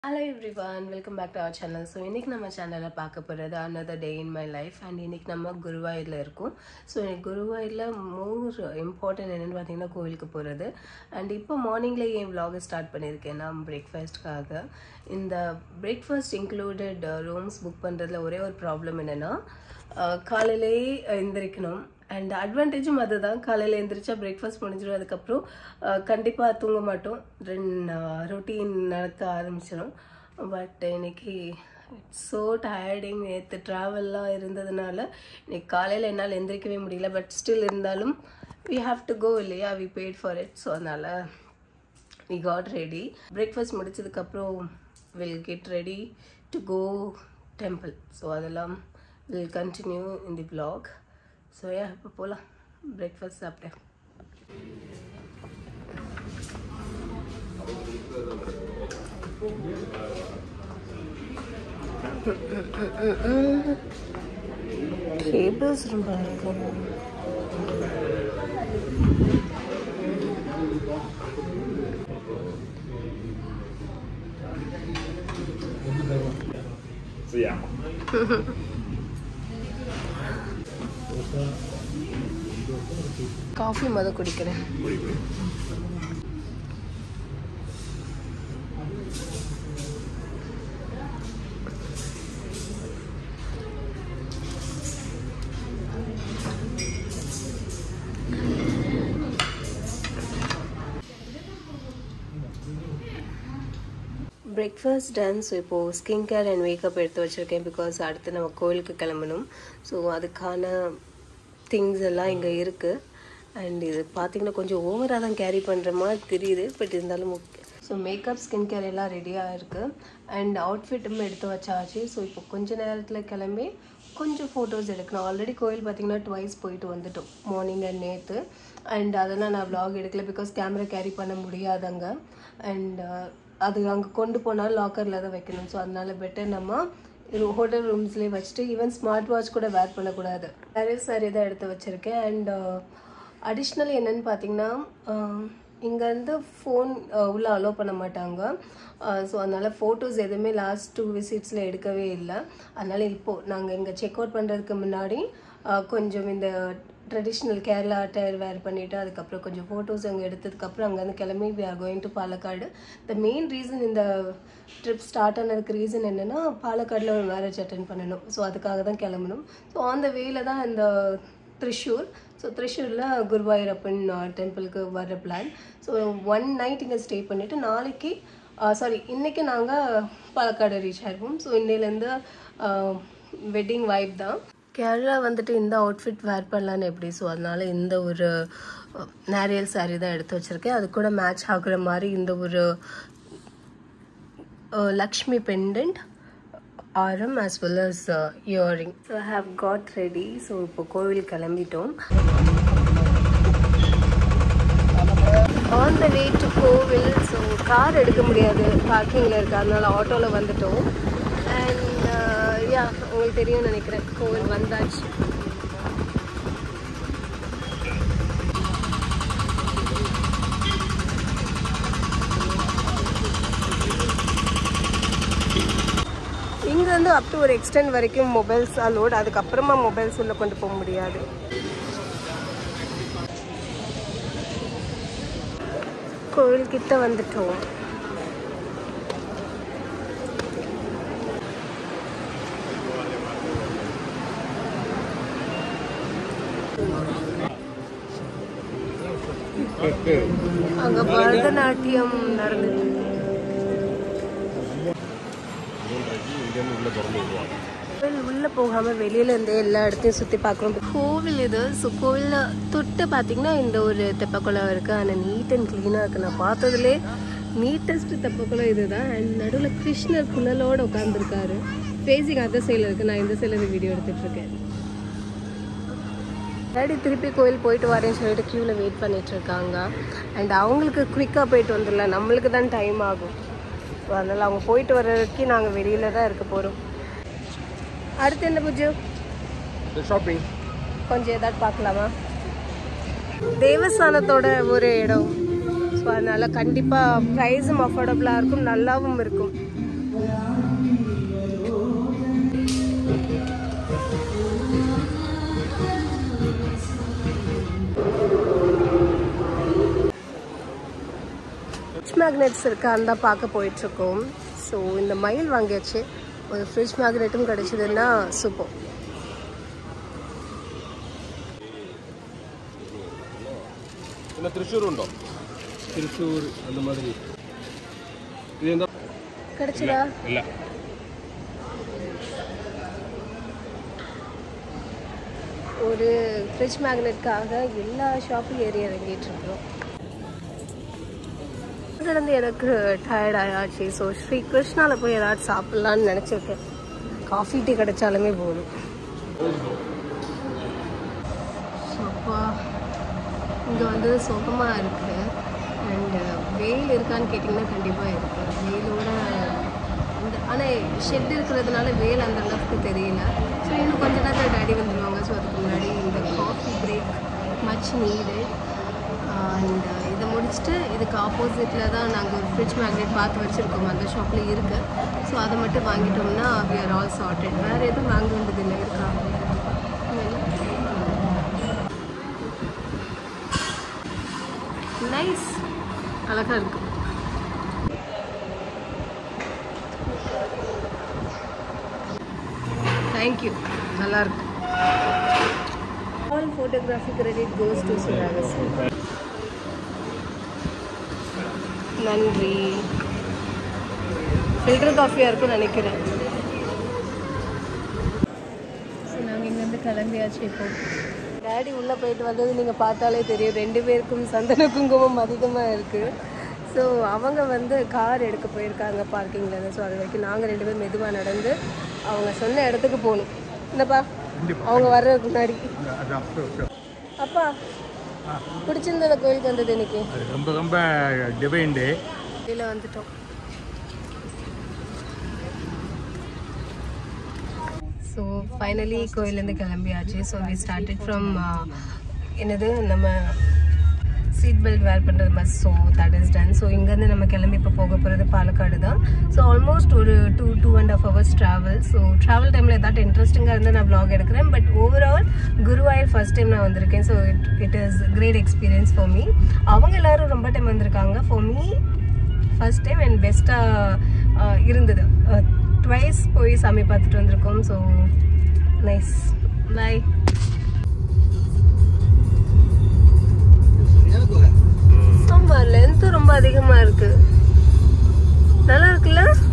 Hello everyone welcome back to our channel so இன்றைக்கி நம்ம சேனலில் பார்க்க போகிறது another day in my life and இன்றைக்கி நம்ம குருவாயூரில் இருக்கோம் ஸோ எனக்கு குருவாயூரில் மோர் இம்பார்ட்டன்ட் என்னென்னு பார்த்தீங்கன்னா கோவிலுக்கு போகிறது அண்ட் இப்போ மார்னிங்கில் என் vlog ஸ்டார்ட் பண்ணியிருக்கேன் நான் பிரேக்ஃபாஸ்ட்காக இந்த பிரேக்ஃபாஸ்ட் இன்க்ளூடட் ரூம்ஸ் புக் பண்ணுறதுல ஒரே ஒரு ப்ராப்ளம் என்னென்னா காலையிலே எந்திரிக்கணும் அண்ட் அட்வான்டேஜும் அதுதான் காலையில் எழுந்திரிச்சா பிரேக்ஃபாஸ்ட் முடிஞ்சிடும் அதுக்கப்புறம் கண்டிப்பாக தூங்க மாட்டோம் ரெண்டு ரொட்டீன் நடக்க ஆரம்பிச்சிடும் பட் இன்னைக்கு இட்ஸ் ஸோ டயர்டிங் நேற்று ட்ராவல்லாம் இருந்ததுனால இன்னைக்கு காலையில் என்னால் எந்திரிக்கவே முடியல பட் ஸ்டில் இருந்தாலும் வி ஹாவ் டு கோ இல்லையா we paid for it so அதனால் வி காட் ரெடி பிரேக்ஃபாஸ்ட் முடிச்சதுக்கப்புறம் will get ready to go temple so அதெல்லாம் will continue in the vlog so uh இப்போ போகலாம் பிரேக்ஃபாஸ்ட் சாப்பிட்டேன் கேபிள்ஸ் ரொம்ப இருக்கும் So yeah. காஃபி மொத குடிக்கிறேன் பிரேக்ஃபாஸ்ட் டன் ஸோ இப்போது ஸ்கின் கேர் அண்ட் மேக்கப் எடுத்து வச்சுருக்கேன் பிகாஸ் அடுத்து நம்ம கோயிலுக்கு கிளம்பணும் ஸோ அதுக்கான திங்ஸ் எல்லாம் இங்கே இருக்குது அண்ட் இது பார்த்தீங்கன்னா கொஞ்சம் ஓவராக தான் கேரி பண்ணுற மாதிரி தெரியுது பட் இருந்தாலும் okay so makeup skin care எல்லாம் ரெடியாக இருக்குது அண்ட் அவுட்ஃபிட்டும் எடுத்து வச்சாச்சு ஸோ இப்போ கொஞ்ச நேரத்தில் கிளம்பி கொஞ்சம் ஃபோட்டோஸ் எடுக்கணும் ஆல்ரெடி கோயில் பார்த்தீங்கன்னா ட்வைஸ் போயிட்டு வந்துட்டோம் மார்னிங் அண்ட் நேற்று அண்ட் அதெல்லாம் நான் vlog எடுக்கல பிகாஸ் கேமரா கேரி பண்ண முடியாதங்க அண்ட் அது அங்கே கொண்டு போனாலும் லாக்கரில் தான் வைக்கணும் ஸோ அதனால பெட்டர் நம்ம ஹோட்டல் ரூம்ஸ்லேயே வச்சுட்டு ஈவன் ஸ்மார்ட் வாட்ச் கூட வேர் பண்ணக்கூடாது நிறைய சாரி தான் எடுத்து வச்சுருக்கேன் அண்ட் அடிஷ்னல் என்னன்னு பார்த்தீங்கன்னா இங்கேருந்து ஃபோன் உள்ளே அலோவ் பண்ண மாட்டாங்க ஸோ அதனால் ஃபோட்டோஸ் எதுவுமே லாஸ்ட் டூ விசிட்ஸில் எடுக்கவே இல்லை அதனால் இப்போது நாங்கள் இங்கே செக் அவுட் பண்ணுறதுக்கு முன்னாடி அஹ், கொஞ்சம் இந்த ட்ரெடிஷ்னல் கேரளா அட்டையர் வேர் பண்ணிவிட்டு அதுக்கப்புறம் கொஞ்சம் ஃபோட்டோஸ் அங்கே எடுத்ததுக்கப்புறம் அங்கேருந்து கிளம்பி we are going to Palakkad the main reason இந்த ட்ரிப் ஸ்டார்ட் ஆனதுக்கு ரீசன் என்னென்னா பாலக்காடில் ஒரு மேரேஜ் அட்டன் பண்ணணும் ஸோ அதுக்காக தான் கிளம்பணும் ஸோ அந்த வேல தான் இந்த த்ரிஷூர் ஸோ த்ரிஷூரில் குருவாயூரப்பன் டெம்பிளுக்கு வர்ற பிளான் ஸோ ஒன் நைட் இங்கே ஸ்டே பண்ணிவிட்டு நாளைக்கு சாரி இன்றைக்கி நாங்கள் பாலக்காடு ரீச் ஆயிருப்போம் ஸோ இன்னையிலேருந்து வெட்டிங் வைப் தான் கேரளா வந்துட்டு இந்த அவுட்ஃபிட் வேர் பண்ணலான்னு எப்படி ஸோ அதனால இந்த ஒரு நேரியல் saree தான் எடுத்து வச்சுருக்கேன் அது கூட மேட்ச் ஆகுற மாதிரி இந்த ஒரு uh, Lakshmi pendant ஆரம் as well as uh, earring. So I have got ready. So இப்போ கோவில் கிளம்பிட்டோம் ஆன் த வே டு கோவில் ஸோ கார் எடுக்க முடியாது பார்க்கிங்கில் இருக்கு அதனால ஆட்டோவில் வந்துட்டோம் அண்ட் யா உங்களுக்கு தெரியும்னு நினைக்கிறேன் கோவில் வந்தாச்சு இங்கேருந்து அப் டு ஒரு எக்ஸ்டென்ட் வரைக்கும் மொபைல்ஸ் அலோட் அதுக்கப்புறமா மொபைல்ஸ் உள்ள கொண்டு போக முடியாது கோவில் கிட்ட வந்துட்டோம் அங்க பரதநாட்டியம் நடந்தது கோவில் உள்ள போகாம வெளியில இருந்தே எல்லா இடத்தையும் சுத்தி பார்க்குறோம் கோவில் இது ஸோ கோவில்ல தொட்டு பார்த்தீங்கன்னா இந்த ஒரு தெப்பக்குளம் இருக்கு ஆனால் நீட் அண்ட் க்ளீனாக இருக்கு நான் பார்த்ததுலே நீட்டஸ்ட் தெப்பக்குளம் இதுதான் அண்ட் நடுவில் கிருஷ்ணர் குழலோட உட்காந்துருக்காரு ஃபேஸிங் அந்த சைடில் இருக்கு நான் இந்த சைடில் வீடியோ எடுத்துட்டு இருக்கேன் டேடி திருப்பி கோயில் போயிட்டு வரேன்னு சொல்லிட்டு க்யூவில் வெயிட் பண்ணிட்டு இருக்காங்க அண்ட் அவங்களுக்கு குயிக்காக போயிட்டு வந்துடலாம் நம்மளுக்கு தான் டைம் ஆகும் ஸோ அதனால் அவங்க போயிட்டு வர்ற வரைக்கும் நாங்கள் வெளியில தான் இருக்க போகிறோம் அடுத்து என்ன பூஜை The shopping. கொஞ்சம் ஏதாவது பார்க்கலாமா தேவஸ்தானத்தோட ஒரு இடம் ஸோ அதனால் கண்டிப்பாக ப்ரைஸும் அஃபோர்டபுளாக இருக்கும் நல்லாவும் இருக்கும் ஃப்ரிட்ஜ் மேக்னெட்ஸ் இருக்கான்னு தான் பார்க்க போயிட்டுருக்கோம் ஸோ இந்த மயில் வாங்கியாச்சு ஒரு ஃப்ரிட்ஜ் மேக்னெட்டும் கிடச்சிதுன்னா சூப்பர் പിന്നെ തൃശ്ശൂർ ഉണ്ടോ തൃശ്ശൂർ அந்த மாதிரி இது எந்த கிடச்சிதா இல்ல ஒரு ஃப்ரிட்ஜ் மேக்னெட்காக எல்லா ஷாப்பும் ஏறி இறங்கிட்டு இருக்கிறோம் இருந்து எனக்கு டயர்ட் ஆயாச்சு ஸோ ஸ்ரீ கிருஷ்ணாவில் போய் ஏதாச்சும் சாப்பிட்லான்னு நினச்சிருக்கேன் காஃபி டீ கிடைச்சாலுமே போதும் அப்பா இங்கே வந்து சுகமாக இருக்குது அண்டு வெயில் இருக்கான்னு கேட்டிங்கன்னா கண்டிப்பாக இருக்குது வெயிலோட இந்த ஆனால் ஷெட் இருக்கிறதுனால வெயில் அந்த அளவுக்கு தெரியல ஸோ இன்னும் கொஞ்ச நேரத்தில் டேடி வந்துடுவாங்க ஸோ அதுக்கு முன்னாடி இந்த coffee break much needed and இதை முடிச்சுட்டு இதுக்கு ஆப்போசிட்டில் தான் நாங்கள் ஒரு ஃப்ரிட்ஜ் மேக்னெட் பார்த்து வச்சுருக்கோம் அந்த ஷாப்பில் இருக்குது ஸோ அதை மட்டும் வாங்கிட்டோம்னா வி ஆர் ஆல் சார்ட்டட் வேறு எதுவும் வாங்க வேண்டியதில்லை இருக்கா நைஸ் அழகாக இருக்கு தேங்க்யூ நல்லா இருக்கு all photography credit goes to சுராகஸ் நன்றி ஃபில்டர் காஃபியாக இருக்கும்னு நினைக்கிறேன் ஸோ நாங்கள் இங்கேருந்து கிளம்பியாச்சு இப்போ டேடி உள்ளே போயிட்டு வந்தது நீங்கள் பார்த்தாலே தெரியும் ரெண்டு பேருக்கும் சந்தன குங்குமம் அதிகமாக இருக்குது ஸோ அவங்க வந்து கார் எடுக்க போயிருக்காங்க பார்க்கிங்லேருந்து ஸோ அது வரைக்கும் நாங்கள் ரெண்டு பேரும் மெதுவாக நடந்து அவங்க சொன்ன இடத்துக்கு போகணும் என்னப்பா அவங்க வர்றதுக்கு முன்னாடி அப்பா பிடிச்சிருந்தத கோயிலுக்கு வந்தது இன்னைக்கு அது ரொம்ப ரொம்ப டிவைண்டு வெளியில் வந்துட்டோம் ஸோ ஃபைனலி கோயிலேருந்து கிளம்பியாச்சு ஸோ வி ஸ்டார்டட் ஃப்ரம் என்னது நம்ம சீட் பெல்ட் வேர் பண்ணுறது bus so that is done so இங்கேருந்து நம்ம கிளம்பி இப்போ போக போகிறது பாலக்காடு தான் ஸோ ஆல்மோஸ்ட் ஒரு two two and half hours travel so travel டைமில் ஏதாட்டும் இன்ட்ரெஸ்டிங்காக இருந்தால் நான் vlog எடுக்கிறேன் but overall Guruvayur first time நான் வந்திருக்கேன் so it it is great experience for me அவங்க எல்லாரும் ரொம்ப டைம் வந்திருக்காங்க for me first time and பெஸ்ட்டாக இருந்தது ட்வைஸ் போய் சாமி பார்த்துட்டு வந்திருக்கோம் ஸோ நைஸ் பை ஆமாம் லென்த்து ரொம்ப அதிகமாக இருக்கு நல்லா இருக்குல்ல